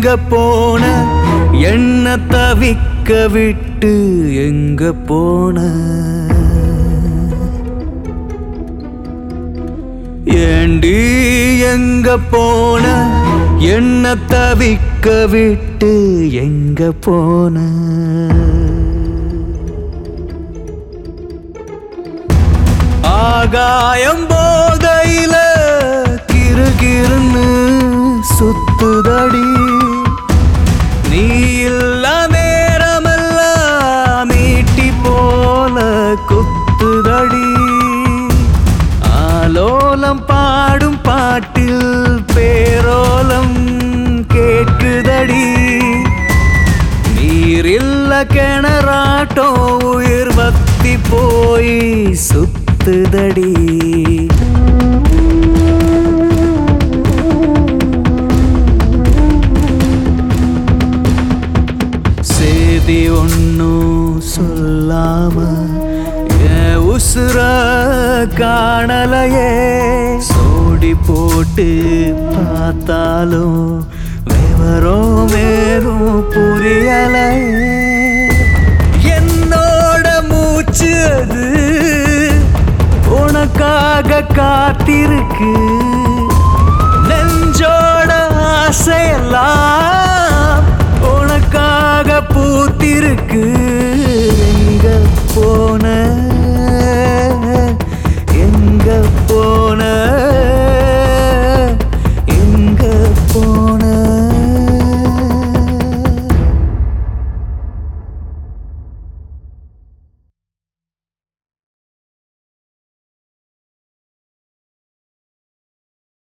எங்க போன என்ன தவிக்க விட்டு எங்க போன ஏண்டி எங்க போன என்ன தவிக்க விட்டு எங்க போன ஆகாயம் போதையில கிறுகிறுன்னு சுத்துதடி நீ இல்ல நேரமெல்லாம் மீட்டி போல குத்துதடி ஆலோலம் பாடும் பாட்டில் பேரோலம் கேட்குதடி நீரில்ல கிணறாட்டோ உயிர் வத்தி போய் சுத்துதடி சேதி ஒன்னும் சொல்லாம என் உசுர காணலையே சோடி போட்டு பார்த்தாலும் விவரம் மேலும் புரியலையே என்னோட மூச்சு அது உனக்காக காத்திருக்கு நெஞ்சோட ஆசையெல்லாம் உனக்காக பூத்திருக்கு